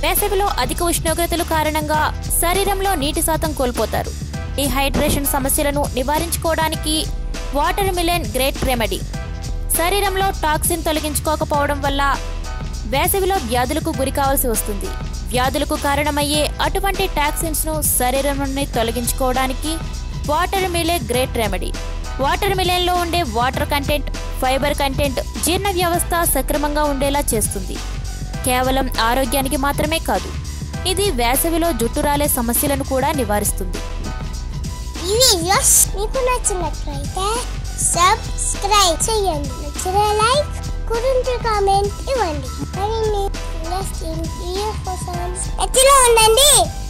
వేసవిలో అధిక ఉష్ణోగ్రతల కారణంగా శరీరంలో నీటి శాతం కోల్పోతారు డిహైడ్రేషన్ సమస్యలను నివారించుకోవడానికి వాటర్ మిలన్ గ్రేట్ రెమెడీ శరీరంలో టాక్సిన్ తొలగించుకోకపోవడం వల్ల వేసవిలో వ్యాధులకు గురి కావాల్సి వస్తుంది వ్యాధులకు కారణమయ్యే అటువంటి టాక్సిన్స్ ను శరీరం నుండి తొలగించుకోవడానికి వాటర్ మిలే గ్రేట్ రెమెడీ వాటర్ మిలన్లో ఉండే వాటర్ కంటెంట్ ఫైబర్ కంటెంట్ జీర్ణ వ్యవస్థ సక్రమంగా ఉండేలా చేస్తుంది కేవలం ఆరోగ్యానికి మాత్రమే కాదు ఇది వేసవిలో జుట్టు రాలే సమస్యలను కూడా నివారిస్తుంది ఈ వీడియోస్ మీకు నచ్చినట్లయితే సబ్స్క్రైబ్ చేయండి నచ్చిన లైక్ కురింటి కామెంట్ ఇవ్వండి మరిన్ని ఇంట్రెస్టింగ్ వీడియోస్ కోసం ఎత్తిలో ఉండండి